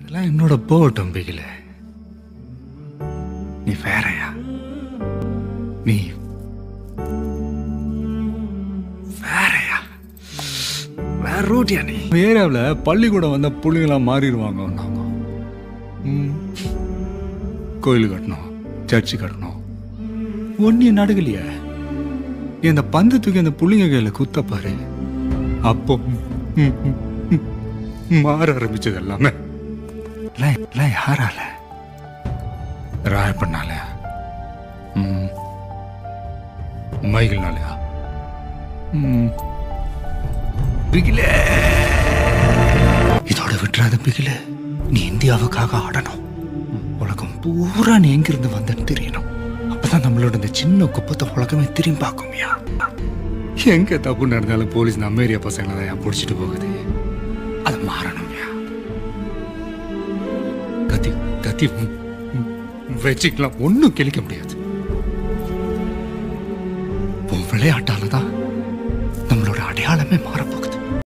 எல்லாம் என்னோட போகட்டும் பிகில நீ வேறயா நீ வேறயா வேற ரூட்டியா நீ ஏரியாவில் பள்ளிக்கூடம் வந்த புள்ளிங்களாம் மாறிடுவாங்க நாங்க ம். கோயில் கட்டணும் சர்ச்சு கட்டணும் ஒன்னியும் நடுகலையே நீ அந்த பந்து தூக்கி அந்த புள்ளிங்க கையில குத்த பாரு அப்போ ம், ம், ம், மாற ஆரம்பிச்சது எல்லாமே எல்லாம் எல்லாம் யாரால ராயப்பண்ணால ம் மைகிள்னாலயா ம் பிகிலே இதோட விட்டுறாத பிகிலே நீ இந்தியாவுக்காக ஆடணும் உலகம் பூரா நீ எங்கிருந்து வந்தன்னு தெரியணும் அப்பதான் நம்மளோட இந்த சின்ன குப்பத்தை உலகமே திரும்பி பார்க்குமியா எங்க தப்பு நடந்தாலும் போலீஸ் நம்ம ஏரியா பசங்களை தான் பிடிச்சிட்டு போகுது அது மாறணும்யா கத்தி கத்தி ம், ம், வச்சுக்கலாம் ஒன்றும் கிழிக்க முடியாது உன் விளையாட்டால தான்